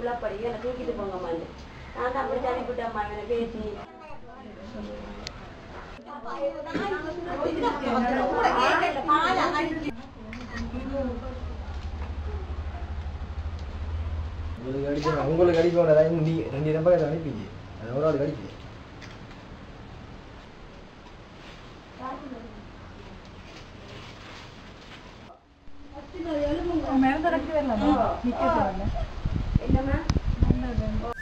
குழப்படி என்னை தூக்கிட்டு போங்கம்மான்னு நான் தான் அப்படி தள்ளிவிட்டேம்மா இவனை பேசி உங்களுக்கு அடிக்கணும் உங்களுக்கு அடிக்க வேண்டாம் நீ ரெண்டு நம்பர் அனுப்பிங்க அது ஒரு ஆள் அடிக்க மேல தரக்கு வரலாமா நிக்க வரல என்னம்மா